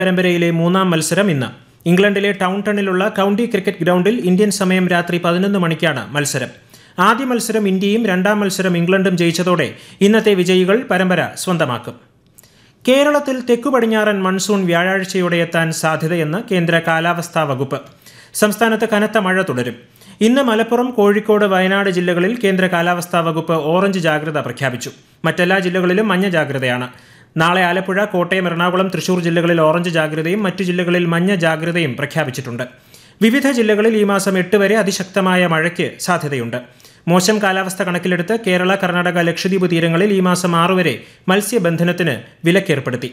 പരമ്പരയിലെ മൂന്നാം മത്സരം ഇന്ന് ഇംഗ്ലണ്ടിലെ ടൗൺടണിലുള്ള കൗണ്ടി ക്രിക്കറ്റ് ഗ്രൗണ്ടിൽ ഇന്ത്യൻ സമയം രാത്രി പതിനൊന്ന് മണിക്കാണ് മത്സരം ആദ്യ മത്സരം ഇന്ത്യയും രണ്ടാം മത്സരം ഇംഗ്ലണ്ടും ജയിച്ചതോടെ ഇന്നത്തെ വിജയികൾ പരമ്പര സ്വന്തമാക്കും കേരളത്തിൽ തെക്കു പടിഞ്ഞാറൻ മൺസൂൺ വ്യാഴാഴ്ചയോടെ എത്താൻ സാധ്യതയെന്ന് കേന്ദ്ര കാലാവസ്ഥാ വകുപ്പ് സംസ്ഥാനത്ത് കനത്ത മഴ തുടരും ഇന്ന് മലപ്പുറം കോഴിക്കോട് വയനാട് ജില്ലകളിൽ കേന്ദ്ര കാലാവസ്ഥാ വകുപ്പ് ഓറഞ്ച് ജാഗ്രത പ്രഖ്യാപിച്ചു മറ്റെല്ലാ ജില്ലകളിലും മഞ്ഞ ജാഗ്രതയാണ് നാളെ ആലപ്പുഴ കോട്ടയം എറണാകുളം തൃശൂർ ജില്ലകളിൽ ഓറഞ്ച് ജാഗ്രതയും മറ്റു ജില്ലകളിൽ മഞ്ഞ ജാഗ്രതയും പ്രഖ്യാപിച്ചിട്ടുണ്ട് വിവിധ ജില്ലകളിൽ ഈ മാസം എട്ട് വരെ അതിശക്തമായ മഴയ്ക്ക് സാധ്യതയുണ്ട് മോശം കാലാവസ്ഥ കണക്കിലെടുത്ത് കേരള കർണാടക ലക്ഷദ്വീപ് തീരങ്ങളിൽ ഈ മാസം ആറു വരെ മത്സ്യബന്ധനത്തിന് വിലക്കേർപ്പെടുത്തി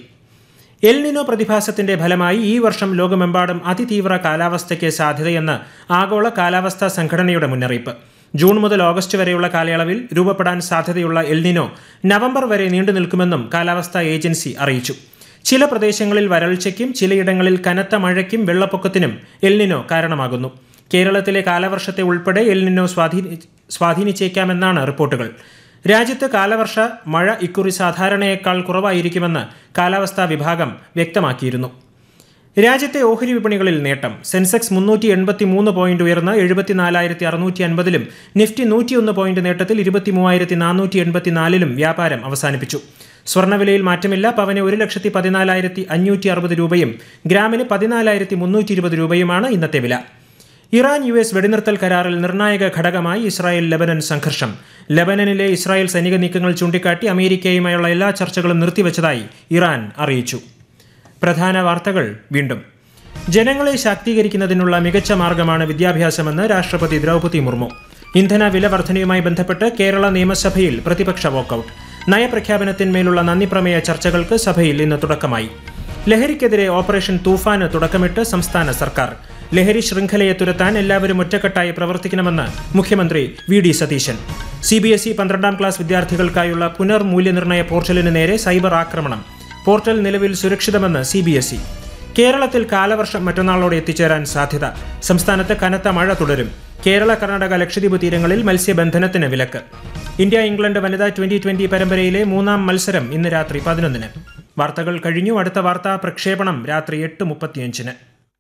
എൽനിനോ പ്രതിഭാസത്തിന്റെ ഫലമായി ഈ വർഷം ലോകമെമ്പാടും അതിതീവ്ര കാലാവസ്ഥയ്ക്ക് സാധ്യതയെന്ന് ആഗോള കാലാവസ്ഥാ സംഘടനയുടെ മുന്നറിയിപ്പ് ജൂൺ മുതൽ ഓഗസ്റ്റ് വരെയുള്ള കാലയളവിൽ രൂപപ്പെടാൻ സാധ്യതയുള്ള എൽനിനോ നവംബർ വരെ നീണ്ടു നിൽക്കുമെന്നും കാലാവസ്ഥാ ഏജൻസി അറിയിച്ചു ചില പ്രദേശങ്ങളിൽ വരൾച്ചയ്ക്കും ചിലയിടങ്ങളിൽ കനത്ത മഴയ്ക്കും വെള്ളപ്പൊക്കത്തിനും എൽനിനോ കാരണമാകുന്നു കേരളത്തിലെ കാലവർഷത്തെ ഉൾപ്പെടെ എൽനിനോ സ്വാധീനി സ്വാധീനിച്ചേക്കാമെന്നാണ് റിപ്പോർട്ടുകൾ രാജ്യത്ത് കാലവർഷ മഴ ഇക്കുറി സാധാരണയേക്കാൾ കുറവായിരിക്കുമെന്ന് കാലാവസ്ഥാ വിഭാഗം വ്യക്തമാക്കിയിരുന്നു രാജ്യത്തെ ഓഹരി വിപണികളിൽ നേട്ടം സെൻസെക്സ് മുന്നൂറ്റി എൺപത്തി മൂന്ന് പോയിന്റ് ഉയർന്ന് എഴുപത്തിനാലായിരത്തി അറുന്നൂറ്റി അൻപതിലും നിഫ്റ്റി നൂറ്റിയൊന്ന് പോയിന്റ് നേട്ടത്തിൽ ഇരുപത്തി മൂവായിരത്തി നാനൂറ്റി എൺപത്തിനാലിലും വ്യാപാരം അവസാനിപ്പിച്ചു സ്വർണ്ണവിലയിൽ മാറ്റമില്ല പവന് ഒരു ലക്ഷത്തി പതിനാലായിരത്തി അഞ്ഞൂറ്റി അറുപത് രൂപയും ഗ്രാമിന് പതിനാലായിരത്തി മുന്നൂറ്റി ഇരുപത് രൂപയുമാണ് ഇന്നത്തെ വില ഇറാൻ യു എസ് വെടിനിർത്തൽ കരാറിൽ നിർണായക ഘടകമായി ഇസ്രായേൽ ലെബനൻ സംഘർഷം ലെബനനിലെ ഇസ്രായേൽ സൈനിക നീക്കങ്ങൾ ചൂണ്ടിക്കാട്ടി അമേരിക്കയുമായുള്ള എല്ലാ ചർച്ചകളും നിർത്തിവച്ചതായി ഇറാൻ അറിയിച്ചു പ്രധാന വാർത്തകൾ വീണ്ടും ജനങ്ങളെ ശാക്തീകരിക്കുന്നതിനുള്ള മികച്ച മാർഗമാണ് വിദ്യാഭ്യാസമെന്ന് രാഷ്ട്രപതി ദ്രൗപദി മുർമു ഇന്ധന വില വർധനയുമായി ബന്ധപ്പെട്ട് കേരള നിയമസഭയിൽ പ്രതിപക്ഷ വാക്കൌട്ട് നയപ്രഖ്യാപനത്തിന്മേലുള്ള നന്ദിപ്രമേയ ചർച്ചകൾക്ക് സഭയിൽ ഇന്ന് തുടക്കമായി ലഹരിക്കെതിരെ ഓപ്പറേഷൻ തൂഫാന് തുടക്കമിട്ട് സംസ്ഥാന സർക്കാർ ലഹരി ശൃംഖലയെ തുരത്താൻ എല്ലാവരും ഒറ്റക്കെട്ടായി പ്രവർത്തിക്കണമെന്ന് മുഖ്യമന്ത്രി V D Satheesan C B S E പന്ത്രണ്ടാം ക്ലാസ് വിദ്യാർത്ഥികൾക്കായുള്ള പുനർമൂല്യനിർണ്ണയ പോർട്ടലിന് നേരെ സൈബർ ആക്രമണം പോർട്ടൽ നിലവിൽ സുരക്ഷിതമെന്ന് സി ബി എസ് ഇ കേരളത്തിൽ കാലവർഷം മറ്റന്നാളോടെ എത്തിച്ചേരാൻ സാധ്യത സംസ്ഥാനത്ത് കനത്ത മഴ തുടരും കേരള കർണാടക ലക്ഷദ്വീപ് തീരങ്ങളിൽ മത്സ്യബന്ധനത്തിന് വിലക്ക് ഇന്ത്യ ഇംഗ്ലണ്ട് വനിതാ ട്വന്റി ട്വന്റി പരമ്പരയിലെ മൂന്നാം മത്സരം ഇന്ന് രാത്രി പതിനൊന്നിന് വാർത്തകൾ കഴിഞ്ഞു അടുത്ത വാർത്താ പ്രക്ഷേപണം രാത്രി എട്ട് മുപ്പത്തിയഞ്ചിന്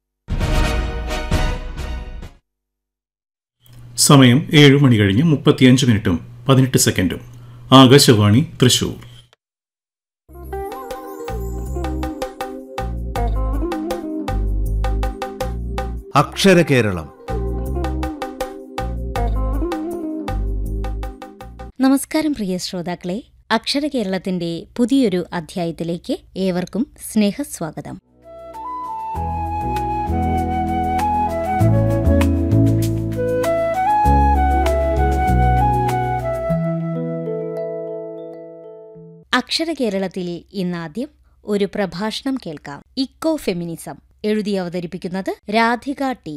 സമയം ഏഴ് മണി കഴിഞ്ഞ് മുപ്പത്തിയഞ്ച് മിനിറ്റും പതിനെട്ട് സെക്കൻഡും ആകാശവാണി തൃശൂർ അക്ഷര കേരളം നമസ്കാരം പ്രിയ ശ്രോതാക്കളെ അക്ഷര കേരളത്തിന്റെ പുതിയൊരു അധ്യായത്തിലേക്ക് ഏവർക്കും സ്നേഹസ്വാഗതം അക്ഷര കേരളത്തിൽ ഇന്നാദ്യം ഒരു പ്രഭാഷണം കേൾക്കാം ഇക്കോ ഫെമിനിസം എഴുതി അവതരിപ്പിക്കുന്നത് രാധിക ടി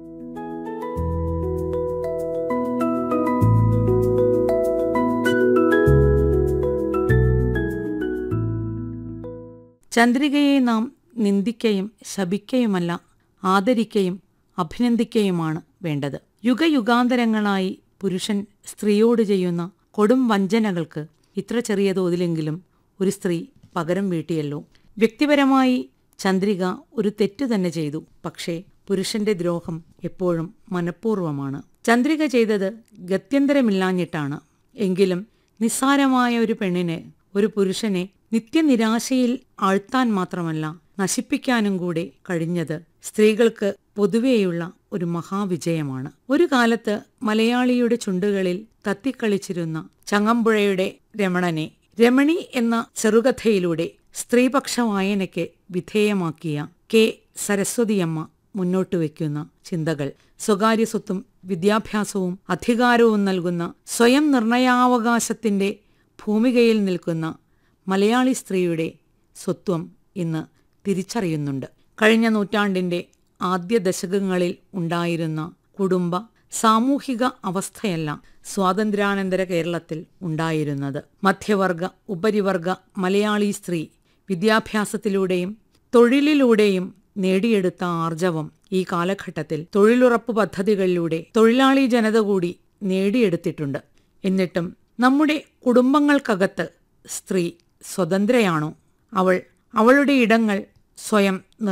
ചന്ദ്രികയെ നാം നിന്ദിക്കയും ശപിക്കയുമല്ല ആദരിക്കയും അഭിനന്ദിക്കയുമാണ് വേണ്ടത് യുഗയുഗാന്തരങ്ങളായി പുരുഷൻ സ്ത്രീയോട് ചെയ്യുന്ന കൊടും വഞ്ചനകൾക്ക് ഇത്ര ചെറിയ തോതിലെങ്കിലും ഒരു സ്ത്രീ പകരം വീട്ടിയല്ലോ വ്യക്തിപരമായി ചന്ദ്രിക ഒരു തെറ്റു തന്നെ ചെയ്തു പക്ഷേ പുരുഷന്റെ ദ്രോഹം എപ്പോഴും മനഃപൂർവ്വമാണ് ചന്ദ്രിക ചെയ്തത് ഗത്യന്തരമില്ലാഞ്ഞിട്ടാണ് എങ്കിലും നിസ്സാരമായ ഒരു പെണ്ണിന് ഒരു പുരുഷനെ നിത്യനിരാശയിൽ ആഴ്ത്താൻ മാത്രമല്ല നശിപ്പിക്കാനും കൂടെ കഴിഞ്ഞത് സ്ത്രീകൾക്ക് പൊതുവെയുള്ള ഒരു മഹാവിജയമാണ് ഒരു കാലത്ത് മലയാളിയുടെ ചുണ്ടുകളിൽ തത്തിക്കളിച്ചിരുന്ന ചങ്ങമ്പുഴയുടെ രമണനെ രമണി എന്ന ചെറുകഥയിലൂടെ സ്ത്രീപക്ഷ വായനയ്ക്ക് വിധേയമാക്കിയ കെ സരസ്വതിയമ്മ മുന്നോട്ട് വയ്ക്കുന്ന ചിന്തകൾ സ്വകാര്യ സ്വത്തും വിദ്യാഭ്യാസവും അധികാരവും നൽകുന്ന സ്വയം നിർണയാവകാശത്തിന്റെ ഭൂമികയിൽ നിൽക്കുന്ന മലയാളി സ്ത്രീയുടെ സ്വത്വം ഇന്ന് തിരിച്ചറിയുന്നുണ്ട് കഴിഞ്ഞ നൂറ്റാണ്ടിന്റെ ആദ്യ ദശകങ്ങളിൽ ഉണ്ടായിരുന്ന കുടുംബ സാമൂഹിക അവസ്ഥയല്ല സ്വാതന്ത്ര്യാനന്തര കേരളത്തിൽ ഉണ്ടായിരുന്നത് മധ്യവർഗ ഉപരിവർഗ മലയാളി സ്ത്രീ വിദ്യാഭ്യാസത്തിലൂടെയും തൊഴിലിലൂടെയും നേടിയെടുത്ത ആർജവം ഈ കാലഘട്ടത്തിൽ തൊഴിലുറപ്പ് പദ്ധതികളിലൂടെ തൊഴിലാളി ജനത കൂടി നേടിയെടുത്തിട്ടുണ്ട് എന്നിട്ടും നമ്മുടെ കുടുംബങ്ങൾക്കകത്ത് സ്ത്രീ സ്വതന്ത്രയാണോ അവൾ അവളുടെ ഇടങ്ങൾ സ്വയം